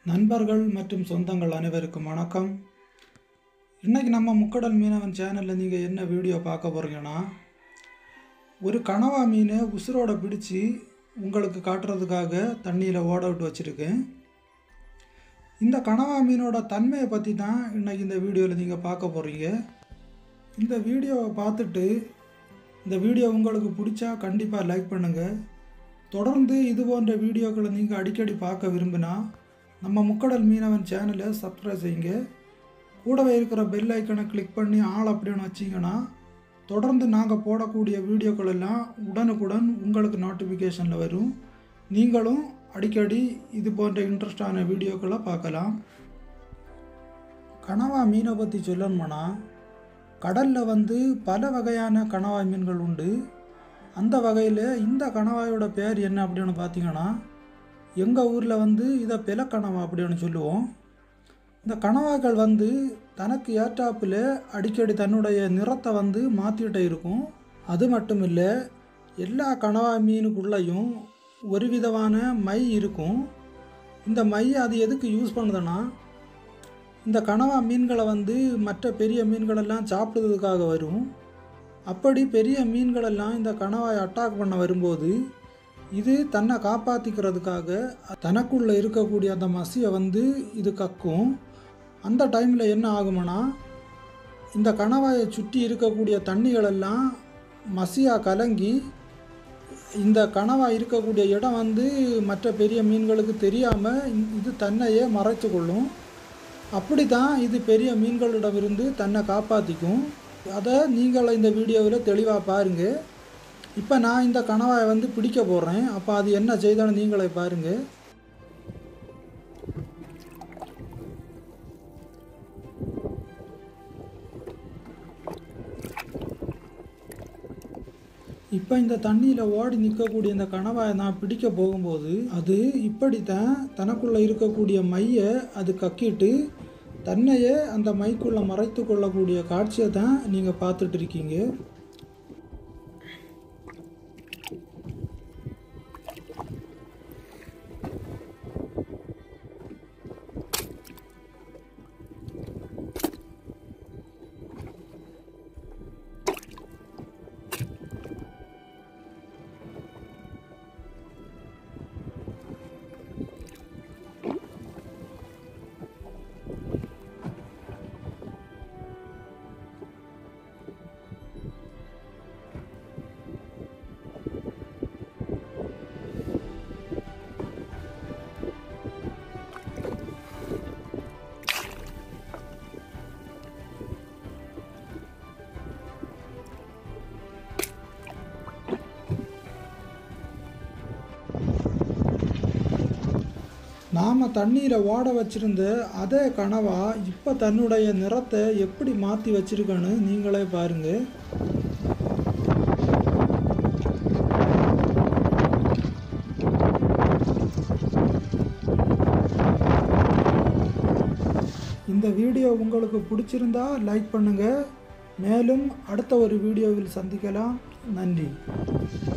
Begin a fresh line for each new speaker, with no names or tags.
நண்பர்கள் மற்றும் சொந்தங்கள் அனைவருக்கும் வணக்கம் இன்றைக்கி நம்ம முக்கடல் மீனவன் சேனலில் நீங்கள் என்ன வீடியோ பார்க்க போகிறீங்கன்னா ஒரு கனவா மீனை உசுரோட பிடிச்சி உங்களுக்கு காட்டுறதுக்காக தண்ணியில் ஓட விட்டு வச்சுருக்கேன் இந்த கனவா மீனோட தன்மையை பற்றி தான் இன்றைக்கி இந்த வீடியோவில் நீங்கள் பார்க்க போகிறீங்க இந்த வீடியோவை பார்த்துட்டு இந்த வீடியோ உங்களுக்கு பிடிச்சா கண்டிப்பாக லைக் பண்ணுங்கள் தொடர்ந்து இது போன்ற வீடியோக்களை நீங்கள் அடிக்கடி பார்க்க விரும்பினா நம்ம முக்கடல் மீனவன் சேனலை சப்ஸ்கிரைப் செய்யுங்க கூடவே இருக்கிற பெல் ஐக்கனை கிளிக் பண்ணி ஆள் அப்படின்னு வச்சிங்கன்னா தொடர்ந்து நாங்கள் போடக்கூடிய வீடியோக்கள் எல்லாம் உடனுக்குடன் உங்களுக்கு நோட்டிஃபிகேஷனில் வரும் நீங்களும் அடிக்கடி இது போன்ற இன்ட்ரெஸ்டான வீடியோக்களை பார்க்கலாம் கனவா மீனை பற்றி சொல்லணுமானா கடலில் வந்து பல வகையான கணவாய் மீன்கள் உண்டு அந்த வகையில் இந்த கணவாயோட பேர் என்ன அப்படின்னு பார்த்தீங்கன்னா எங்கள் ஊரில் வந்து இதை பிலக்கணவா அப்படின்னு சொல்லுவோம் இந்த கணவாய்கள் வந்து தனக்கு ஏற்றாப்பில் அடிக்கடி தன்னுடைய நிறத்தை வந்து மாற்றிக்கிட்டே இருக்கும் அது மட்டும் இல்லை எல்லா கணவாய் மீனுக்குள்ளேயும் ஒரு விதமான மை இருக்கும் இந்த மை அது எதுக்கு யூஸ் பண்ணுதுன்னா இந்த கனவா மீன்களை வந்து மற்ற பெரிய மீன்களெல்லாம் சாப்பிடுறதுக்காக வரும் அப்படி பெரிய மீன்களெல்லாம் இந்த கணவாய் அட்டாக் பண்ண வரும்போது இது தன்னை காப்பாற்றிக்கிறதுக்காக தனக்குள்ளே இருக்கக்கூடிய அந்த மசியை வந்து இது கக்கும் அந்த டைமில் என்ன ஆகுமனா இந்த கணவாயை சுற்றி இருக்கக்கூடிய தண்ணிகளெல்லாம் மசியாக கலங்கி இந்த கணவாய் இருக்கக்கூடிய இடம் வந்து மற்ற பெரிய மீன்களுக்கு தெரியாமல் இது தன்னையே மறைத்து கொள்ளும் அப்படி தான் இது பெரிய மீன்களிடமிருந்து தன்னை காப்பாற்றிக்கும் அதை நீங்கள் இந்த வீடியோவில் தெளிவாக பாருங்கள் இப்போ நான் இந்த கணவாயை வந்து பிடிக்க போடுறேன் அப்போ அது என்ன செய்தாலும் நீங்களே பாருங்கள் இப்போ இந்த தண்ணியில் ஓடி நிற்கக்கூடிய இந்த கணவாயை நான் பிடிக்க போகும்போது அது இப்படித்தான் தனக்குள்ளே இருக்கக்கூடிய மையை அது கக்கிட்டு தன்னையே அந்த மைக்குள்ளே மறைத்து கொள்ளக்கூடிய காட்சியை தான் நீங்கள் பார்த்துட்டு இருக்கீங்க நாம் தண்ணீரை ஓட வச்சிருந்த அதே கனவா இப்போ தன்னுடைய நிறத்தை எப்படி மாற்றி வச்சிருக்கன்னு நீங்களே பாருங்கள் இந்த வீடியோ உங்களுக்கு பிடிச்சிருந்தா லைக் பண்ணுங்கள் மேலும் அடுத்த ஒரு வீடியோவில் சந்திக்கலாம் நன்றி